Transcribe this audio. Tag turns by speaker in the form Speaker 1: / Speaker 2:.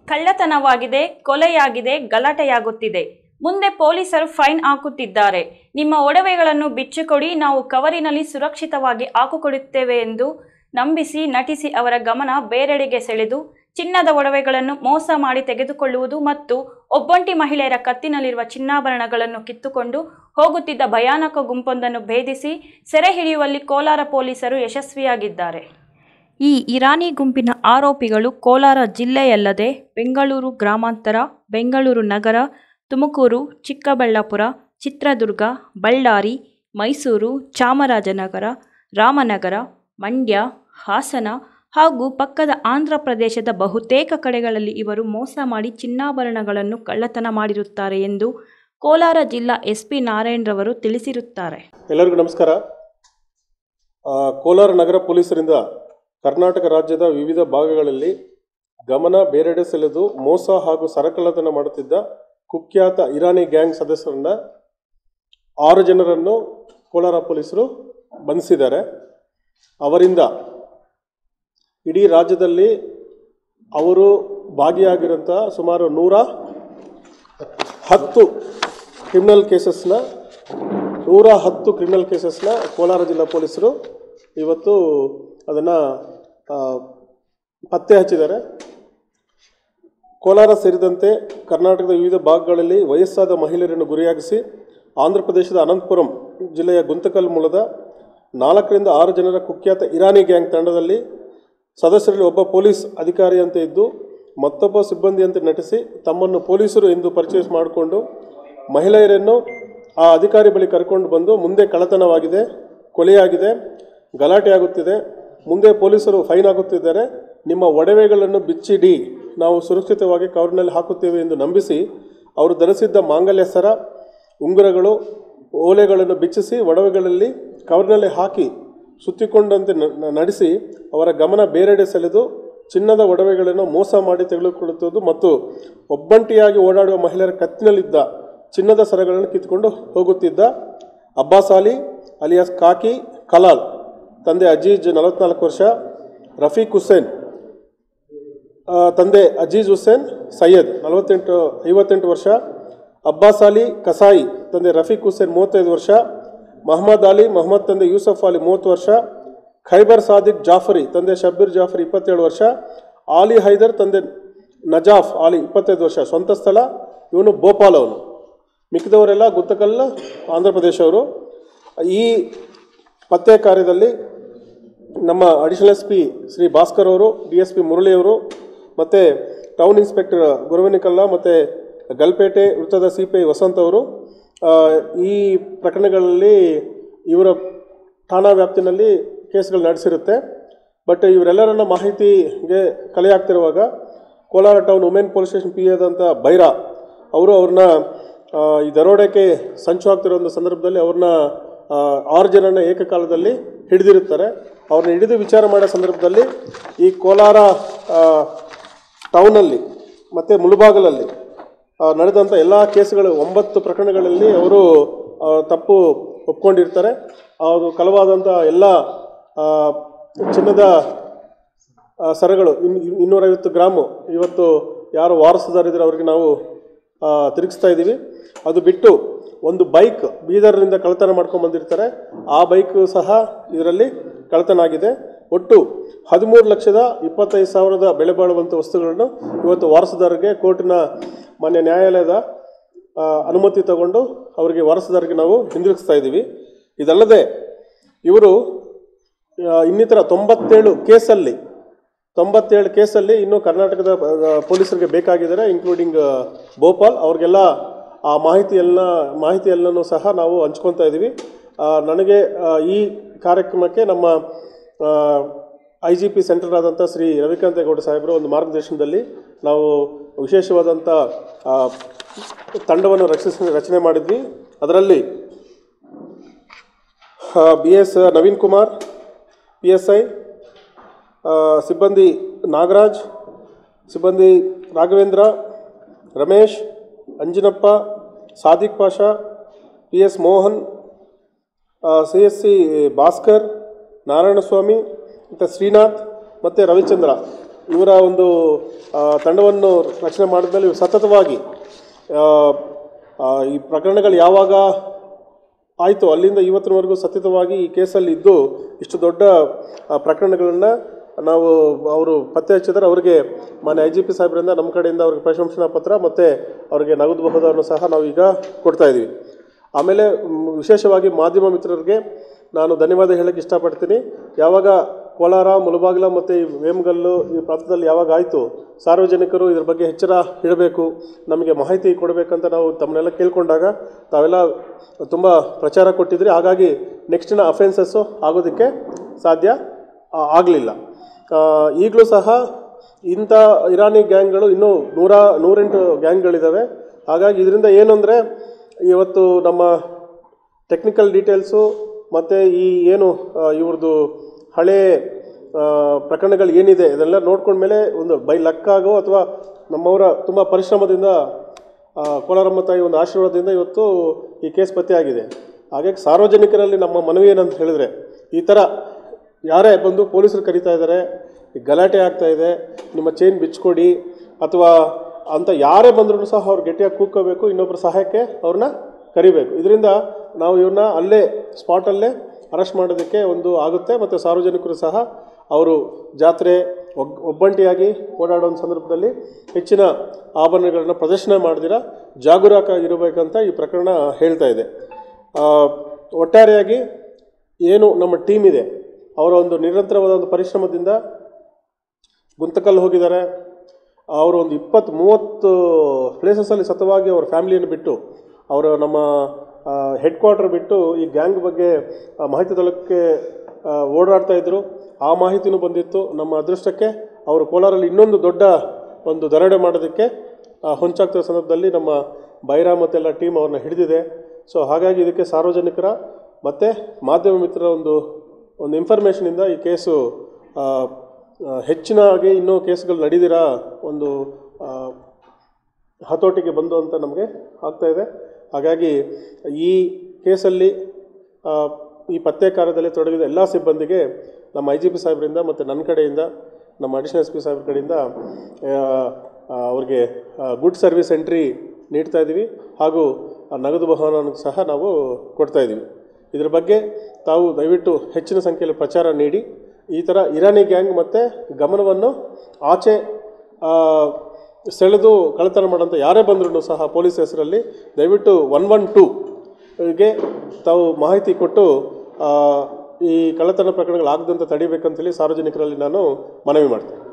Speaker 1: ಕಳ್ಳತನವಾಗಿದೆ ಕೊಲೆಯಾಗಿದೆ ಗಲಾಟೆಯಾಗುತ್ತಿದೆ ಮುಂದೆ ಪೊಲೀಸರು ಫೈನ್ ಹಾಕುತ್ತಿದ್ದಾರೆ ನಿಮ್ಮ ಒಡವೆಗಳನ್ನು ಬಿಚ್ಚಿಕೊಡಿ ನಾವು ಕವರಿನಲ್ಲಿ ಸುರಕ್ಷಿತವಾಗಿ ಹಾಕಿಕೊಡುತ್ತೇವೆ ಎಂದು ನಂಬಿಸಿ ನಟಿಸಿ ಅವರ ಗಮನ ಬೇರೆಡೆಗೆ ಸೆಳೆದು ಚಿನ್ನದ ಒಡವೆಗಳನ್ನು ಮೋಸ ಮಾಡಿ ತೆಗೆದುಕೊಳ್ಳುವುದು ಮತ್ತು ಒಬ್ಬಂಟಿ ಮಹಿಳೆಯರ ಕತ್ತಿನಲ್ಲಿರುವ ಚಿನ್ನಾಭರಣಗಳನ್ನು ಕಿತ್ತುಕೊಂಡು ಹೋಗುತ್ತಿದ್ದ ಭಯಾನಕ ಗುಂಪೊಂದನ್ನು ಭೇದಿಸಿ ಸೆರೆ ಹಿಡಿಯುವಲ್ಲಿ ಕೋಲಾರ ಪೊಲೀಸರು ಯಶಸ್ವಿಯಾಗಿದ್ದಾರೆ ಈ ಇರಾನಿ ಗುಂಪಿನ ಆರೋಪಿಗಳು ಕೋಲಾರ ಜಿಲ್ಲೆಯಲ್ಲದೆ ಬೆಂಗಳೂರು ಗ್ರಾಮಾಂತರ ಬೆಂಗಳೂರು ನಗರ ತುಮಕೂರು ಚಿಕ್ಕಬಳ್ಳಾಪುರ ಚಿತ್ರದುರ್ಗ ಬಳ್ಳಾರಿ ಮೈಸೂರು ಚಾಮರಾಜನಗರ ರಾಮನಗರ ಮಂಡ್ಯ ಹಾಸನ ಹಾಗೂ ಪಕ್ಕದ ಆಂಧ್ರ ಪ್ರದೇಶದ ಬಹುತೇಕ ಕಡೆಗಳಲ್ಲಿ ಇವರು ಮೋಸ ಮಾಡಿ ಚಿನ್ನಾಭರಣಗಳನ್ನು ಕಳ್ಳತನ ಮಾಡಿರುತ್ತಾರೆ ಎಂದು ಕೋಲಾರ ಜಿಲ್ಲಾ ಎಸ್ ಪಿ ನಾರಾಯಣರವರು ತಿಳಿಸಿರುತ್ತಾರೆ
Speaker 2: ಎಲ್ಲರಿಗೂ ನಮಸ್ಕಾರ ಆ, ಕೋಲಾರ ನಗರ ಪೊಲೀಸರಿಂದ ಕರ್ನಾಟಕ ರಾಜ್ಯದ ವಿವಿಧ ಭಾಗಗಳಲ್ಲಿ ಗಮನ ಬೇರೆಡೆ ಸೆಳೆದು ಮೋಸ ಹಾಗೂ ಸರಕಳ್ಳತನ ಮಾಡುತ್ತಿದ್ದ ಕುಖ್ಯಾತ ಇರಾನಿ ಗ್ಯಾಂಗ್ ಸದಸ್ಯರನ್ನ ಆರು ಜನರನ್ನು ಕೋಲಾರ ಪೊಲೀಸರು ಬಂಧಿಸಿದ್ದಾರೆ ಅವರಿಂದ ಇಡೀ ರಾಜ್ಯದಲ್ಲಿ ಅವರು ಭಾಗಿಯಾಗಿರೋಂಥ ಸುಮಾರು ನೂರ ಹತ್ತು ಕ್ರಿಮಿನಲ್ ಕೇಸಸ್ನ ನೂರ ಹತ್ತು ಕ್ರಿಮಿನಲ್ ಕೇಸಸ್ನ ಕೋಲಾರ ಜಿಲ್ಲಾ ಪೊಲೀಸರು ಇವತ್ತು ಅದನ್ನು ಪತ್ತೆ ಹಚ್ಚಿದ್ದಾರೆ ಕೋಲಾರ ಸೇರಿದಂತೆ ಕರ್ನಾಟಕದ ವಿವಿಧ ಭಾಗಗಳಲ್ಲಿ ವಯಸ್ಸಾದ ಮಹಿಳೆಯರನ್ನು ಗುರಿಯಾಗಿಸಿ ಆಂಧ್ರ ಪ್ರದೇಶದ ಅನಂತಪುರಂ ಜಿಲ್ಲೆಯ ಗುಂತಕಲ್ ಮೂಲದ ನಾಲ್ಕರಿಂದ ಆರು ಜನರ ಕುಖ್ಯಾತ ಇರಾನಿ ಗ್ಯಾಂಗ್ ತಂಡದಲ್ಲಿ ಸದಸ್ಯರಲ್ಲಿ ಒಬ್ಬ ಪೊಲೀಸ್ ಅಧಿಕಾರಿಯಂತೆ ಇದ್ದು ಮತ್ತೊಬ್ಬ ಸಿಬ್ಬಂದಿಯಂತೆ ನಟಿಸಿ ತಮ್ಮನ್ನು ಪೊಲೀಸರು ಎಂದು ಪರಿಚಯ ಮಾಡಿಕೊಂಡು ಮಹಿಳೆಯರನ್ನು ಆ ಅಧಿಕಾರಿ ಬಳಿ ಕರ್ಕೊಂಡು ಬಂದು ಮುಂದೆ ಕಳ್ಳತನವಾಗಿದೆ ಕೊಲೆಯಾಗಿದೆ ಗಲಾಟೆ ಆಗುತ್ತಿದೆ ಮುಂದೆ ಪೊಲೀಸರು ಫೈನ್ ಹಾಕುತ್ತಿದ್ದಾರೆ ನಿಮ್ಮ ಒಡವೆಗಳನ್ನು ಬಿಚ್ಚಿಡಿ ನಾವು ಸುರಕ್ಷಿತವಾಗಿ ಕವರಿನಲ್ಲಿ ಹಾಕುತ್ತೇವೆ ಎಂದು ನಂಬಿಸಿ ಅವರು ಧರಿಸಿದ್ದ ಮಾಂಗಲ್ಯ ಸರ ಉಂಗುರಗಳು ಓಲೆಗಳನ್ನು ಬಿಚ್ಚಿಸಿ ಒಡವೆಗಳಲ್ಲಿ ಕವರಿನಲ್ಲಿ ಹಾಕಿ ಸುತ್ತಿಕೊಂಡಂತೆ ನ- ನ- ನಡೆಸಿ ಅವರ ಗಮನ ಬೇರೆಡೆ ಸೆಳೆದು ಚಿನ್ನದ ಒಡವೆಗಳನ್ನು ಮೋಸ ಮಾಡಿ ತೆಗೆದುಕೊಳ್ಳುತ್ತದೆ ಮತ್ತು ಒಬ್ಬಂಟಿಯಾಗಿ ಓಡಾಡುವ ಮಹಿಳೆಯರ ಕತ್ತಿನಲ್ಲಿದ್ದ ಚಿನ್ನದ ಸರಗಳನ್ನು ಕಿತ್ತುಕೊಂಡು ಹೋಗುತ್ತಿದ್ದ ಅಬ್ಬಾಸ್ ಅಲಿ ಅಲಿಯಾಸ್ ಕಾಕಿ ಕಲಾಲ್ ತಂದೆ ಅಜೀಜ್ ನಲವತ್ನಾಲ್ಕು ವರ್ಷ ರಫೀಕ್ ಹುಸೇನ್ ಆ, ತಂದೆ ಅಜೀಜ್ ಹುಸೇನ್ ಸೈಯದ್ ನಲವತ್ತೆಂಟು ಐವತ್ತೆಂಟು ವರ್ಷ ಅಬ್ಬಾಸ್ ಅಲಿ ಕಸಾಯಿ ತಂದೆ ರಫೀಕ್ ಹುಸೇನ್ ಮೂವತ್ತೈದು ವರ್ಷ ಮಹಮ್ಮದ್ ಅಲಿ ಮೊಹಮ್ಮದ್ ತಂದೆ ಯೂಸಫ್ ಅಲಿ ಮೂವತ್ತು ವರ್ಷ ಖೈಬರ್ ಸಾದಿಕ್ ಜಾಫರಿ ತಂದೆ ಶಬ್ಬೀರ್ ಜಾಫರಿ ಇಪ್ಪತ್ತೇಳು ವರ್ಷ ಆಲಿ ಹೈದರ್ ತಂದೆ ನಜಾಫ್ ಆಲಿ ಇಪ್ಪತ್ತೈದು ವರ್ಷ ಸ್ವಂತ ಸ್ಥಳ ಇವನು ಭೋಪಾಲ್ ಅವನು ಮಿಕ್ಕಿದವರೆಲ್ಲ ಗುತ್ತಕಲ್ಲ ಆಂಧ್ರ ಪ್ರದೇಶವರು ಈ ಪತ್ತೆ ಕಾರ್ಯದಲ್ಲಿ ನಮ್ಮ additional S P Shri Bhaskar ಅವರು ಡಿ ಎಸ್ ಪಿ ಮುರಳಿಯವರು ಮತ್ತು ಟೌನ್ ಇನ್ಸ್ಪೆಕ್ಟರ್ ಗುರುವಿನಿಕಲ್ಲ ಮತ್ತು ಗಲ್ಪೇಟೆ ವೃತ್ತದ ಸಿ ಪಿ ಐ ವಸಂತ್ ಅವರು ಆ, ಈ ಪ್ರಕರಣಗಳಲ್ಲಿ ಇವರ ಠಾಣಾ ವ್ಯಾಪ್ತಿನಲ್ಲಿ ಕೇಸ್ಗಳು ನಡೆಸಿರುತ್ತೆ ಬಟ್ ಇವರೆಲ್ಲರನ್ನ ಮಾಹಿತಿಗೆ ಕಲೆ ಆಗ್ತಿರುವಾಗ Kolar town women police station P ಆದಂಥ ಬೈರಾ ಅವರು ಅವ್ರನ್ನ ಆ, ಈ ದರೋಡೆಗೆ ಸಂಚು ಆಗ್ತಿರೋ ಒಂದು ಸಂದರ್ಭದಲ್ಲಿ ಅವ್ರನ್ನ ಆ, ಆರು ಜನನ ಏಕಕಾಲದಲ್ಲಿ ಹಿಡಿದಿರುತ್ತಾರೆ ಅವ್ರನ್ನ ಹಿಡಿದು ವಿಚಾರ ಮಾಡೋ ಸಂದರ್ಭದಲ್ಲಿ ಈ ಕೋಲಾರ ಆ, ಟೌನಲ್ಲಿ ಮತ್ತು ಮುಳುಬಾಗಲಲ್ಲಿ ಆ, ನಡೆದಂಥ ಎಲ್ಲ ಕೇಸ್ಗಳು ಒಂಬತ್ತು ಪ್ರಕರಣಗಳಲ್ಲಿ ಅವರು ಆ, ತಪ್ಪು ಒಪ್ಕೊಂಡಿರ್ತಾರೆ ಅವರು ಕಲವಾದಂಥ ಎಲ್ಲ ಆ, ಚಿನ್ನದ ಆ, ಸರಗಳು ಇನ್ ಇನ್ನೂರೈವತ್ತು ಗ್ರಾಮು ಇವತ್ತು ಯಾರು ವಾರಸುದಾರಿದ್ರೆ ಅವರಿಗೆ ನಾವು ಆ, ತಿರುಗಿಸ್ತಾ ಇದ್ದೀವಿ ಅದು ಬಿಟ್ಟು ಒಂದು ಬೈಕ್ ಬೀದರ್ನಿಂದ ಕಳ್ಳತನ ಮಾಡ್ಕೊಂಡು ಬಂದಿರ್ತಾರೆ ಆ ಬೈಕ್ ಸಹ ಇದರಲ್ಲಿ ಕಳ್ಳತನ ಆಗಿದೆ ಒಟ್ಟು ಹದಿಮೂರು ಲಕ್ಷದ ಇಪ್ಪತ್ತೈದು ಸಾವಿರದ ಬೆಲೆ ಬಾಳುವಂಥ ವಸ್ತುಗಳನ್ನು ಇವತ್ತು ವಾರಸುದಾರರಿಗೆ ಕೋರ್ಟಿನ ಮಾನ್ಯ ನ್ಯಾಯಾಲಯದ ಆ, ಅನುಮತಿ ತಗೊಂಡು ಅವರಿಗೆ ವಾರಸುದಾರರಿಗೆ ನಾವು ಹಿಂದಿರುಗಿಸ್ತಾ ಇದ್ದೀವಿ ಇದಲ್ಲದೆ ಇವರು ಆ, ಇನ್ನಿತರ ತೊಂಬತ್ತೇಳು ಕೇಸಲ್ಲಿ ತೊಂಬತ್ತೇಳು ಕೇಸಲ್ಲಿ ಇನ್ನೂ ಕರ್ನಾಟಕದ ಆ, ಪೊಲೀಸರಿಗೆ ಬೇಕಾಗಿದ್ದಾರೆ ಇನ್ಕ್ಲೂಡಿಂಗ್ ಭೋಪಾಲ್ ಅವ್ರಿಗೆಲ್ಲ ಆ ಮಾಹಿತಿಯೆಲ್ಲ ಮಾಹಿತಿಯೆಲ್ಲನೂ ಸಹ ನಾವು ಹಂಚ್ಕೊತಾ ಇದ್ದೀವಿ ಆ, ನನಗೆ ಆ, ಈ ಕಾರ್ಯಕ್ರಮಕ್ಕೆ ನಮ್ಮ ಐ ಜಿ ಪಿ ಸೆಂಟರ್ ಆದಂಥ ಶ್ರೀ ರವಿಕಾಂತೇಗೌಡ ಸಾಹೇಬರು ಒಂದು ಮಾರ್ಗದರ್ಶನದಲ್ಲಿ ನಾವು ವಿಶೇಷವಾದಂಥ ಆ, ತಂಡವನ್ನು ರಚಿಸಿ ರಚನೆ ಮಾಡಿದ್ವಿ ಅದರಲ್ಲಿ B S Naveen Kumar P S I ಸಿಬ್ಬಂದಿ ನಾಗರಾಜ್ ಸಿಬ್ಬಂದಿ Raghavendra Ramesh Anjinappa Sadiq Pasha P S Mohan C S C Bhaskar Narayanaswamy ಮತ್ತು ಶ್ರೀನಾಥ್ ಮತ್ತು ರವಿಚಂದ್ರ ಇವರ ಒಂದು ಆ, ತಂಡವನ್ನು ರಚನೆ ಮಾಡಿದ್ಮೇಲೆ ಇವರು ಸತತವಾಗಿ ಆ, ಆ, ಈ ಪ್ರಕರಣಗಳು ಯಾವಾಗ ಆಯಿತು ಅಲ್ಲಿಂದ ಇವತ್ತಿನವರೆಗೂ ಸತತವಾಗಿ ಈ ಕೇಸಲ್ಲಿ ಇದ್ದು ಇಷ್ಟು ದೊಡ್ಡ ಪ್ರಕರಣಗಳನ್ನು ನಾವು ಅವರು ಪತ್ತೆ ಹಚ್ಚಿದರೆ ಅವರಿಗೆ ಮಾನ್ಯ ಐ ಜಿ ಪಿ ಸಾಹೇಬರಿಂದ ನಮ್ಮ ಕಡೆಯಿಂದ ಅವ್ರಿಗೆ ಪ್ರಶಂಸನಾ ಪತ್ರ ಮತ್ತು ಅವರಿಗೆ ನಗದು ಬಹುದನ್ನು ಸಹ ನಾವು ಈಗ ಕೊಡ್ತಾ ಇದ್ದೀವಿ ಆಮೇಲೆ ಮ್, ವಿಶೇಷವಾಗಿ ಮಾಧ್ಯಮ ಮಿತ್ರರಿಗೆ ನಾನು ಧನ್ಯವಾದ ಹೇಳಕ್ಕೆ ಇಷ್ಟಪಡ್ತೀನಿ ಯಾವಾಗ ಕೋಲಾರ ಮುಳಬಾಗಿಲ ಮತ್ತು ಈ ವೇಮಗಲ್ಲು ಈ ಪ್ರಾಂತದಲ್ಲಿ ಯಾವಾಗ ಆಯಿತು ಸಾರ್ವಜನಿಕರು ಇದ್ರ ಬಗ್ಗೆ ಎಚ್ಚರ ಇಡಬೇಕು ನಮಗೆ ಮಾಹಿತಿ ಕೊಡಬೇಕಂತ ನಾವು ತಮ್ಮನ್ನೆಲ್ಲ ಕೇಳ್ಕೊಂಡಾಗ ತಾವೆಲ್ಲ ತುಂಬ ಪ್ರಚಾರ ಕೊಟ್ಟಿದ್ರಿ ಹಾಗಾಗಿ ನೆಕ್ಸ್ಟಿನ ಅಫೆನ್ಸಸ್ಸು ಆಗೋದಕ್ಕೆ ಸಾಧ್ಯ ಆಗಲಿಲ್ಲ ಈಗಲೂ ಸಹ ಇಂಥ ಇರಾನಿ ಗ್ಯಾಂಗ್ಗಳು ಇನ್ನೂ ನೂರ ನೂರೆಂಟು ಗ್ಯಾಂಗ್ಗಳಿದ್ದಾವೆ ಹಾಗಾಗಿ ಇದರಿಂದ ಏನು ಅಂದರೆ ಇವತ್ತು ನಮ್ಮ ಟೆಕ್ನಿಕಲ್ ಡೀಟೇಲ್ಸು ಮತ್ತು ಈ ಏನು ಆ, ಇವ್ರದ್ದು ಹಳೆ ಆ, ಪ್ರಕರಣಗಳು ಏನಿದೆ ಇದೆಲ್ಲ ನೋಡ್ಕೊಂಡ್ಮೇಲೆ ಒಂದು ಬೈ ಲಕ್ಕಾಗೋ ಅಥವಾ ನಮ್ಮವರ ತುಂಬ ಪರಿಶ್ರಮದಿಂದ ಆ, ಕೋಲಾರಮ್ಮ ತಾಯಿ ಒಂದು ಆಶೀರ್ವಾದದಿಂದ ಇವತ್ತು ಈ ಕೇಸ್ ಪತ್ತೆಯಾಗಿದೆ ಹಾಗಾಗಿ ಸಾರ್ವಜನಿಕರಲ್ಲಿ ನಮ್ಮ ಮನವಿ ಏನಂತ ಹೇಳಿದ್ರೆ ಈ ಥರ ಯಾರೇ ಬಂದು ಪೊಲೀಸರು ಕರೀತಾ ಇದ್ದಾರೆ ಈ ಗಲಾಟೆ ಆಗ್ತಾ ಇದೆ ನಿಮ್ಮ ಚೈನ್ ಬಿಚ್ಕೊಡಿ ಅಥವಾ ಅಂತ ಯಾರೇ ಬಂದರೂ ಸಹ ಅವ್ರು ಗಟ್ಟಿಯಾಗಿ ಕೂಗ್ಕೋಬೇಕು ಇನ್ನೊಬ್ಬರ ಸಹಾಯಕ್ಕೆ ಅವ್ರನ್ನ ಕರಿಬೇಕು ಇದರಿಂದ ನಾವು ಇವ್ರನ್ನ ಅಲ್ಲೇ ಸ್ಪಾಟಲ್ಲೇ ಅರೆಸ್ಟ್ ಮಾಡೋದಕ್ಕೆ ಒಂದು ಆಗುತ್ತೆ ಮತ್ತು ಸಾರ್ವಜನಿಕರು ಸಹ ಅವರು ಜಾತ್ರೆ ಒಗ್ ಒಬ್ಬಂಟಿಯಾಗಿ ಓಡಾಡೋ ಒಂದು ಸಂದರ್ಭದಲ್ಲಿ ಹೆಚ್ಚಿನ ಆಭರಣಗಳನ್ನ ಪ್ರದರ್ಶನ ಮಾಡಿದಿರ ಜಾಗರೂಕರಾಗಿರಬೇಕಂತ ಈ ಪ್ರಕರಣ ಹೇಳ್ತಾ ಇದೆ ಆ, ಒಟ್ಟಾರೆಯಾಗಿ ಏನು ನಮ್ಮ ಟೀಮ್ ಇದೆ ಅವರ ಒಂದು ನಿರಂತರವಾದ ಒಂದು ಪರಿಶ್ರಮದಿಂದ ಗುಂತಕಲ್ ಹೋಗಿದ್ದಾರೆ ಅವರು ಒಂದು ಇಪ್ಪತ್ತು ಮೂವತ್ತು ಪ್ಲೇಸಸಲ್ಲಿ ಸತತವಾಗಿ ಅವ್ರ ಫ್ಯಾಮಿಲಿಯನ್ನು ಬಿಟ್ಟು ಅವರು ನಮ್ಮ ಹೆಡ್ ಕ್ವಾರ್ಟರ್ ಬಿಟ್ಟು ಈ ಗ್ಯಾಂಗ್ ಬಗ್ಗೆ ಆ, ಮಾಹಿತಿ ತಲುಪಕ್ಕೆ ಆ, ಓಡಾಡ್ತಾ ಇದ್ದರು ಆ ಮಾಹಿತಿನೂ ಬಂದಿತ್ತು ನಮ್ಮ ಅದೃಷ್ಟಕ್ಕೆ ಅವರು ಕೋಲಾರಲ್ಲಿ ಇನ್ನೊಂದು ದೊಡ್ಡ ಒಂದು ದರೋಡೆ ಮಾಡೋದಕ್ಕೆ ಆ, ಹೊಂಚಾಗ್ತಿರೋ ಸಂದರ್ಭದಲ್ಲಿ ನಮ್ಮ ಬೈರಾ ಮತ್ತೆಲ್ಲ ಟೀಮ್ ಅವ್ರನ್ನ ಹಿಡಿದಿದೆ ಸೊ ಹಾಗಾಗಿ ಇದಕ್ಕೆ ಸಾರ್ವಜನಿಕರ ಮತ್ತು ಮಾಧ್ಯಮ ಮಿತ್ರರ ಒಂದು ಒಂದು ಇನ್ಫಾರ್ಮೇಷನಿಂದ ಈ ಕೇಸು ಆ, ಆ, ಹೆಚ್ಚಿನಾಗಿ ಇನ್ನೂ ಕೇಸ್ಗಳು ನಡೀದಿರ ಒಂದು ಆ, ಹತೋಟಿಗೆ ಬಂದು ಅಂತ ನಮಗೆ ಆಗ್ತಾ ಇದೆ ಹಾಗಾಗಿ ಈ ಕೇಸಲ್ಲಿ ಆ, ಈ ಪತ್ತೆ ಕಾರ್ಯದಲ್ಲಿ ತೊಡಗಿದ ಎಲ್ಲ ಸಿಬ್ಬಂದಿಗೆ ನಮ್ಮ ಐ ಜಿ ಪಿ ಸಾಹೇಬರಿಂದ ಮತ್ತು ನನ್ನ ಕಡೆಯಿಂದ ನಮ್ಮ ಅಡಿಷನಲ್ ಎಸ್ ಪಿ ಸಾಹೇಬ್ರ ಕಡೆಯಿಂದ ಆ, ಆ, ಅವ್ರಿಗೆ ಗುಡ್ ಸರ್ವಿಸ್ ಎಂಟ್ರಿ ನೀಡ್ತಾ ಇದ್ದೀವಿ ಹಾಗೂ ಆ ನಗದು ಬಹುಮಾನವನ್ನು ಸಹ ನಾವು ಕೊಡ್ತಾ ಇದ್ದೀವಿ ಇದ್ರ ಬಗ್ಗೆ ತಾವು ದಯವಿಟ್ಟು ಹೆಚ್ಚಿನ ಸಂಖ್ಯೆಯಲ್ಲಿ ಪ್ರಚಾರ ನೀಡಿ ಈ ಥರ ಇರಾನಿ ಗ್ಯಾಂಗ್ ಮತ್ತು ಗಮನವನ್ನು ಆಚೆ ಆ, ಸೆಳೆದು ಕಳ್ಳತನ ಮಾಡೋಂಥ ಯಾರೇ ಬಂದರೂ ಸಹ ಪೊಲೀಸ್ ಹೆಸರಲ್ಲಿ ದಯವಿಟ್ಟು ಒನ್ ಒನ್ ಟೂ ಗೆ ತಾವು ಮಾಹಿತಿ ಕೊಟ್ಟು ಆ, ಈ ಕಳ್ಳತನ ಪ್ರಕರಣಗಳಾಗದಂತೆ ತಡಿಬೇಕಂತೇಳಿ ಸಾರ್ವಜನಿಕರಲ್ಲಿ ನಾನು ಮನವಿ ಮಾಡ್ತೇನೆ